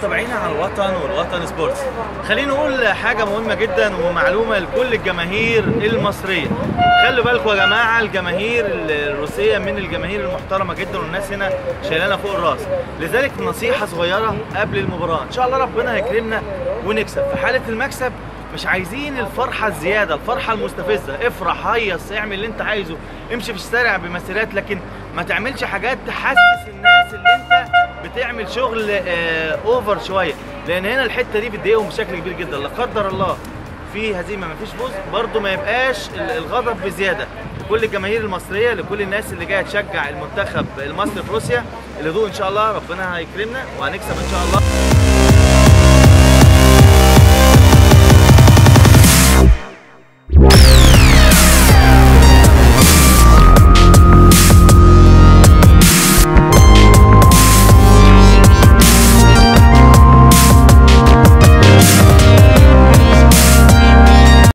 متابعينا على الوطن والوطن سبورتس خلينا نقول حاجه مهمه جدا ومعلومه لكل الجماهير المصريه خلوا بالكم يا جماعه الجماهير الروسيه من الجماهير المحترمه جدا والناس هنا شايلانا فوق الراس لذلك نصيحه صغيره قبل المباراه ان شاء الله ربنا هيكرمنا ونكسب في حاله المكسب مش عايزين الفرحة الزيادة الفرحة المستفزة افرح هيص اعمل اللي انت عايزه امشي في الشارع بمسيرات لكن ما تعملش حاجات تحسس الناس اللي انت بتعمل شغل آه اوفر شوية لان هنا الحتة دي بتضايقهم بشكل كبير جدا لا قدر الله في هزيمة مفيش فوز برضه ما يبقاش الغضب بزيادة لكل الجماهير المصرية لكل الناس اللي جاية تشجع المنتخب المصري في روسيا الهدوء ان شاء الله ربنا هيكرمنا وهنكسب ان شاء الله